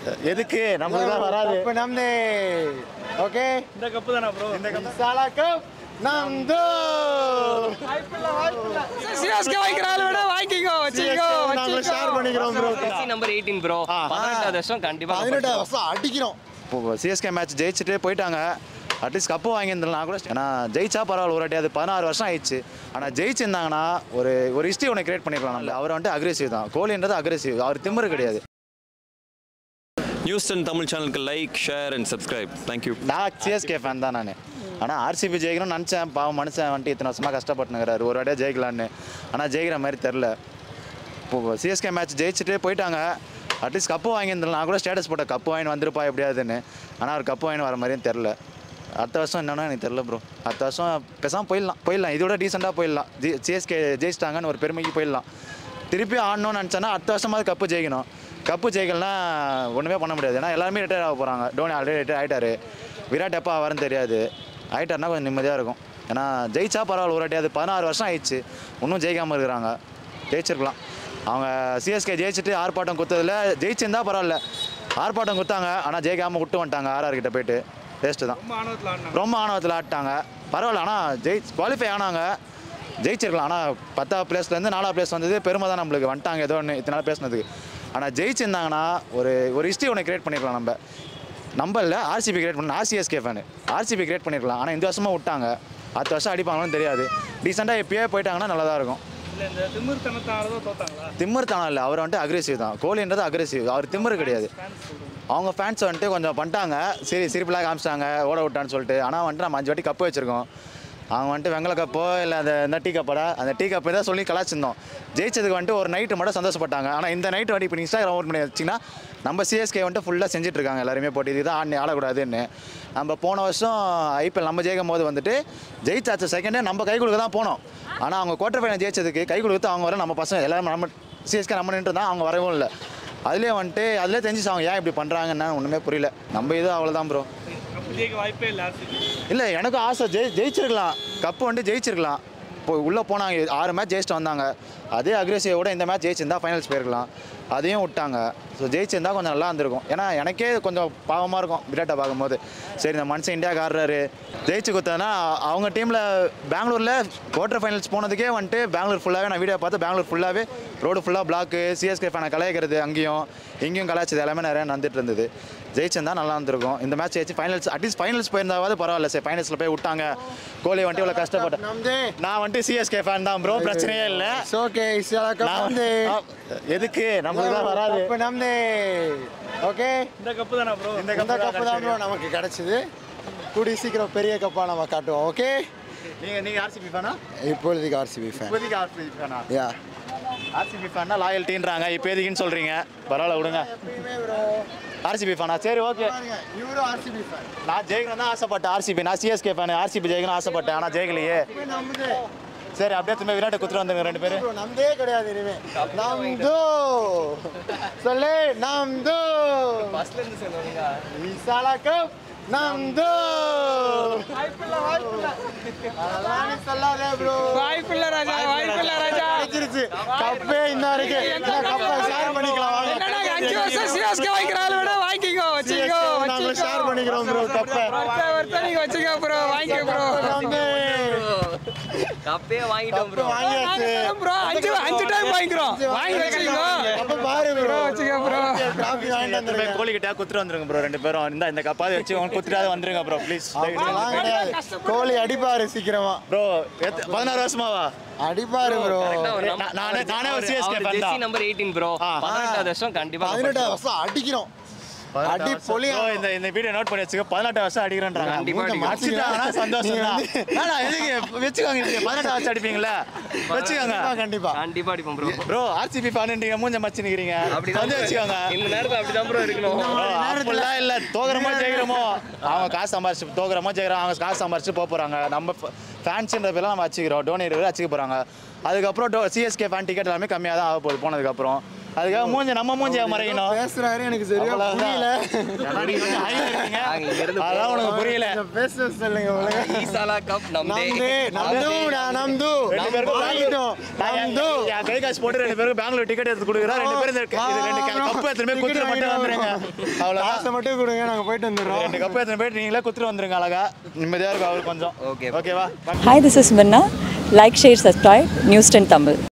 எதுக்கு நம்மளுக்கு தான் வராது ಕಪ್ ನಮ್ದೇ ಓಕೆ இந்த கப்பு தானே ப்ரோ ಸಾಲ ಕಪ್ ನಮ್ದು சிஎஸ்கே வாங்கிக்கிறாள் விட வாங்கிக்கோ வச்சுக்கோ நாங்க ஷேர் பண்ணிக்கிறோம் ப்ரோ நம்பர் எயிட்டீன் ப்ரோ பதினெட்டாவது வருஷம் கண்டிப்பா பதினெட்டாவது வருஷம் அடிக்கிறோம் இப்போ சிஎஸ்கே மேட்ச் ஜெயிச்சுட்டு போயிட்டாங்க அட்லீஸ்ட் கப்பு வாங்கியிருந்தலாம் நான் கூட ஏன்னா ஜெயிச்சா பரவாயில்ல ஒரு வாட்டி அது பதினாறு வருஷம் ஆயிடுச்சு ஆனால் ஜெயிச்சிருந்தாங்கன்னா ஒரு ஒரு ஹிஸ்ட்ரி ஒன்று கிரியேட் பண்ணிருக்கலாம் நம்ம அவர் வந்துட்டு அக்ரெசிவ் தான் கோலின்றது அக்ரெசிவ் அவர் திமிரு கிடையாது நியூஸ் டென் தமிழ் சேனலுக்கு like share and subscribe thank you நான் சிஎஸ்கே ஃபேன் தான் நான் ஆனால் ஆர்சிபி ஜெயிக்கணும்னு நினச்சேன் பாவம் மனுஷன் வந்துட்டு இத்தனை வருஷமாக கஷ்டப்பட்டுனுங்கிறாரு ஒரு வாட்டியாக ஜெயிக்கலான்னு ஆனால் ஜெயிக்கிற மாதிரி தெரில இப்போ சிஎஸ்கே மேட்ச் ஜெயிச்சுட்டு போயிட்டாங்க அட்லீஸ்ட் கப்பு வாங்கியிருந்தலாம் நான் கூட ஸ்டேட்டஸ் போட்டேன் கப்பு வாங்கி வந்திருப்பா எப்படியாதுன்னு ஆனால் அவர் கப்பு வாங்கி வர மாதிரியும் தெரில அடுத்த வருஷம் என்னன்னா எனக்கு தெரில ப்ரோ அடுத்த வருஷம் பேசாமல் போயிடலாம் போயிடலாம் இதோட டீசெண்டாக போயிடலாம் ஜி சிஎஸ்கே ஜெயிச்சிட்டாங்கன்னு ஒரு பெருமைக்கு போயிடலாம் திருப்பி ஆடணும்னு நினச்சேன்னா அடுத்த வருஷமாவது கப்பு ஜெயிக்கணும் கப்பு ஜெயிக்கலனா ஒன்றுமே பண்ண முடியாது ஏன்னா எல்லாருமே ரிட்டையர் ஆக போகிறாங்க டோனி ஆல்ரெடி ரிட்டையர் ஆகிட்டாரு விராட் எப்போ ஆவாருன்னு தெரியாது ஆகிட்டாருனா கொஞ்சம் நிம்மதியாக இருக்கும் ஏன்னா ஜெயிச்சா பரவாயில்ல ஒரு வாட்டி அது பதினாறு வருஷம் ஆயிடுச்சு இன்னும் ஜெயிக்காமல் இருக்கிறாங்க ஜெயிச்சிருக்கலாம் அவங்க சிஎஸ்கே ஜெயிச்சுட்டு ஆர்ப்பாட்டம் குத்ததில் ஜெயிச்சிருந்தா பரவாயில்ல ஆர்ப்பாட்டம் குத்தாங்க ஆனால் ஜெயிக்காமல் விட்டு வந்துட்டாங்க ஆர்ஆர் கிட்ட போயிட்டு வேஸ்ட்டு தான் ரொம்ப ஆணவத்தில் ஆடினாங்க ரொம்ப ஆணவத்தில் ஆடிட்டாங்க பரவாயில்ல ஆனால் ஜெயி குவாலிஃபை ஆனாங்க ஜெயிச்சிருக்கலாம் ஆனால் பத்தாவது பிளேஸ்லேருந்து நாலாவது பிளேஸ் வந்தது பெருமை தான் நம்மளுக்கு வந்துட்டாங்க ஏதோ ஒன்று இத்தனை நாள் பேசுனதுக்கு ஆனால் ஜெயிச்சிருந்தாங்கன்னா ஒரு ஒரு ஹிஸ்ட்ரி ஒன்று கிரியேட் பண்ணிருக்கலாம் நம்ம நம்ம இல்லை ஆர்சிபி கிரியேட் பண்ண ஆர்சிஎஸ்கே ஃபேனு ஆர்சிபி கிரியேட் பண்ணிருக்கலாம் ஆனால் இந்த வருஷமாக விட்டாங்க அடுத்த வருஷம் அடிப்பாங்கன்னு தெரியாது டீசெண்டாக எப்பயே போயிட்டாங்கன்னா நல்லா தான் இருக்கும் இல்லை இந்த திமிர்த்தனத்தால தான் தோத்தாங்களா திமிர் தானம் இல்லை அவர் வந்துட்டு அக்ரெசிவ் தான் கோலின்றது அக்ரெசிவ் அவர் திமிரு கிடையாது அவங்க ஃபேன்ஸ் வந்துட்டு கொஞ்சம் பண்ணிட்டாங்க சரி சிரிப்பிலாக காமிச்சிட்டாங்க ஓட விட்டான்னு சொல்லிட்டு ஆனால் வந்துட்டு நம்ம அஞ்சு வாட்டி கப்பு வச்சுருக்கோம் அவங்க வந்துட்டு வெங்கல கப்போ இல்லை அந்த இந்த டீ கப்படா அந்த டீ கப்பை தான் சொல்லி கலாச்சிருந்தோம் ஜெயிச்சதுக்கு வந்துட்டு ஒரு நைட்டு மட்டும் சந்தோஷப்பட்டாங்க ஆனால் இந்த நைட்டு வந்துட்டு இப்போ இன்ஸ்டாகிராம் ஓட் பண்ணி வச்சிங்கன்னா நம்ம சிஎஸ்கே வந்துட்டு ஃபுல்லாக செஞ்சுட்டு இருக்காங்க எல்லாருமே போட்டு இதுதான் ஆடி ஆடக்கூடாதுன்னு நம்ம போன வருஷம் ஐபிஎல் நம்ம ஜெயிக்கும் போது வந்துட்டு ஜெயிச்சாச்ச செகண்டே நம்ம கை கொடுக்க தான் போனோம் ஆனால் அவங்க குவார்டர் ஃபைனல் ஜெயிச்சதுக்கு கை கொடுத்து அவங்க வர நம்ம பசங்க எல்லாரும் நம்ம சிஎஸ்கே நம்ம நின்று தான் அவங்க வரவும் இல்லை அதுலேயே வந்துட்டு அதுலேயே தெரிஞ்சிச்சு அவங்க ஏன் இப்படி பண்ணுறாங்கன்னு ஒன்றுமே புரியல நம்ம இது அவ்வளோதான் ப்ரோ கப்பு ஜெயிக்க வாய்ப்பே இல்லை ஆர்சிபி இல்லை எனக்கும் ஆசை ஜெயி ஜெயிச்சிருக்கலாம் கப்பு வந்துட்டு ஜெயிச்சிருக்கலாம் இப்போ உள்ளே போனாங்க ஆறு மேட்ச் ஜெயிச்சிட்டு வந்தாங்க அதே அக்ரெசிவோட இந்த மேட்ச் ஜெயிச்சிருந்தா ஃபைனல்ஸ் போயிருக்கலாம் அதையும் விட்டாங்க ஸோ ஜெயிச்சிருந்தா கொஞ்சம் நல்லா இருந்திருக்கும் ஏன்னா எனக்கே கொஞ்சம் பாவமாக இருக்கும் விராட்டை பார்க்கும்போது சரி இந்த மனுஷன் இந்தியாவுக்கு ஆடுறாரு ஜெயிச்சு கொடுத்ததுன்னா அவங்க டீமில் பெங்களூரில் குவார்டர் ஃபைனல்ஸ் போனதுக்கே வந்துட்டு பெங்களூர் ஃபுல்லாகவே நான் வீடியோ பார்த்து பெங்களூர் ஃபுல்லாகவே ரோடு ஃபுல்லாக பிளாக்கு சிஎஸ்கே ஃபேனை கலாய்க்கிறது அங்கேயும் இங்கேயும் கலாய்ச்சது எல்லாமே நிறைய நடந்துட்டு இருந்தது ஜெயிச்சிருந்தா நல்லா இருந்திருக்கும் இந்த மேட்ச் ஜெயிச்சு ஃபைனல்ஸ் அட்லீஸ்ட் ஃபைனல்ஸ் போயிருந்தாவது பரவாயில்ல சரி ஃபைனல்ஸில் போய் விட்டாங்க கோலி வந்துட்டு இவ்வளோ கஷ்டப்பட்டேன் ನಮ್ದೇ நான் வந்துட்டு சிஎஸ்கே ஃபேன் தான் ப்ரோ பிரச்சனையே இல்லை ಓಕೆ ಸಾಲ ಕಪ್ நான் ನಮ್ದೇ எதுக்கு நம்மளுக்கு தான் வராது கப் நம்தே ஓகே இந்த கப்பு தானே ப்ரோ இந்த கப்பு தான் bro நமக்கு கிடைச்சது கூடி சீக்கிரம் பெரிய கப்பா நம்ம காட்டுவோம் ஓகே நீங்கள் நீங்கள் ஆர்சிபி ஃபேனா இப்பொழுதுக்கு ஆர்சிபி ஃபேன் இப்போதைக்கு ஆர்சிபி ஃபேனா யா ஆர்சிபி ஃபேனா லாயல்ட்டின்றாங்க இப்போ எதுக்குன்னு சொல்கிறீங்க பரவாயில்ல விடுங்க ஆர்சிபி ஃபேனா சரி ஓகே இவரு ஆர்சிபி ஃபேன் நான் ஜெயிக்கணும் தான் ஆசைப்பட்டேன் ஆர்சிபி நான் சிஎஸ்கே ஃபேன் ஆர்சிபி ஜெயிக்கணும் ஆசைப்பட்டேன் ஆனால் ஜெயிக்கலையே ನಮ್ದೇ சரி அப்படியே திரும்ப விராட்டை குத்துட்டு வந்துங்க ரெண்டு பேரும் bro, ನಮ್ದೇ கிடையாது இனிமே ನಮ್ದು சொல்லு ನಮ್ದು ஃபர்ஸ்ட்ல இருந்து சொல்லுவாங்க ಈ ಸಾಲ ಕಪ್ ನಮ್ದು அதெல்லாம் நீ சொல்லாதே ப்ரோ வாய்ப்பில்ல ராஜா வாய்ப்பில்ல ராஜா கிடைச்சிருச்சு கப்பே இந்த வரைக்கும் இந்த கப்பை ஷேர் பண்ணிக்கலாம் வாங்க என்னடா அஞ்சு வருஷம் சிஎஸ்கே வாங்கிக்கிறாள் விட வாங்கிக்கோ வச்சுக்கோ நாங்க ஷேர் பண்ணிக்கிறோம் ப்ரோ கப்பை வருஷம் வருஷம் நீங்க வச்சுக்கோ ப்ரோ வாங்கிக்கோ ப்ரோ நம்பு கப்பே வாங்கிட்டோம் ப்ரோ வாங்கியாச்சு ப்ரோ அஞ்சு அஞ்சு டைம் வாங்கிக்கிறோம் வாங்கி வச்சுக்கோ கப்பை பாரு ப்ரோ வச்சுக்கோ ப்ரோ டிராஃபி வாங்கிட்டு திரும்ப வந்துருங்க கோழி கிட்ட குத்துட்டு வந்துருங்க ப்ரோ ரெண்டு பேரும் இந்த இந்த கப்பாவது வச்சு அவங்க குத்துட்டாவது வந்துருங்க ப்ரோ ப்ளீஸ் அதெல்லாம் கிடையாது கோழி அடிப்பாரு சீக்கிரமா ப்ரோ பதினாறு வருஷமாவா அடிப்பாரு ப்ரோ நான்- நானே நானே ஒரு சிஎஸ்கே ஃபேன் ஜெர்சி தான் நம்பர் எயிட்டீன் ப்ரோ ஆ. பதினெட்டாவது வருஷம் கண்டிப்பா பதினெட்டாவது வருஷம் அடிக்கிறோம் அடி பொலி Bro, இந்த இந்த வீடியோ நோட் பண்ணி வச்சுக்க பதினெட்டு வருஷம் அடிக்கிறேன்றாங்க கண்டிப்பா மூஞ்ச அடிக்கிறோம். மறைச்சிட்டாங்கன்னா சந்தோஷம் தான் வேணா, எதுக்கு வச்சுக்கோங்க நீங்க பதினெட்டு வருஷம் அடிப்பீங்களா வச்சுக்கோங்க கண்டிப்பா கண்டிப்பா அடிப்போம் ப்ரோ ப்ரோ ஆர்சிபி ஃபேன்ன்றீங்க மூஞ்ச மச்சு நிக்கிறீங்க அப்படிதான் வந்து வச்சுக்கோங்க இந்த நேரத்துல அப்படிதான் ப்ரோ இருக்கணும் Bro, அப்படிலாம் இல்ல தோக்குறமோ ஜெயிக்கிறோமோ அவங்க காசு சம்பாரிச்சு தோக்குறமோ ஜெயிக்கிறோம் அவங்க காசு சம்பாரிச்சு போக போறாங்க நம்ம ஃபேன்ஸ்ன்ற பேர்லாம் நம்ம வச்சுக்கிறோம் டோனேட் வச்சுக்க போறாங்க அதுக்கப்புறம் டோ சிஎஸ்கே ஃபேன் டிக்கெட் எல்லாமே கம்மியாக தான் ஆக போகுது போனதுக்கப்புறம் அதுக்காக மூஞ்சி நம்ம மூஞ்சியா மறைக்கணும் பேசுறாரு எனக்கு சரியா புரியல ஏன்னா நீங்க கொஞ்சம் high ல இருக்கீங்க. நாங்க இங்க இருந்து அதான் உனக்கு புரியல கொஞ்சம் பேச சொல்லுங்க ஒழுங்கா. ஈசாலா கப் நம்தே நம்து நம்துடா நம்து ரெண்டு பேருக்கும் வாங்கிட்டோம் நம்து என் கை காசு போட்டு ரெண்டு பேருக்கு பெங்களூர் டிக்கெட் எடுத்து கொடுக்குறேன் ரெண்டு பேரும் இந்த இது ரெண்டு கப்பு எடுத்துட்டு போய் குத்துட்டு மட்டும் வந்துருங்க அவ்வளோதான் காசை மட்டும் கொடுங்க நாங்க போயிட்டு வந்துடுறோம் ரெண்டு கப்பு எடுத்துட்டு போயிட்டு நீங்களே குத்துட்டு வந்துருங்க அழகா நிம்மதியா இருக்கும் அவருக்கு கொஞ்சம் Okay. ஓகேவா Hi, this is Minna. Like, share, subscribe. News 10 Tamil.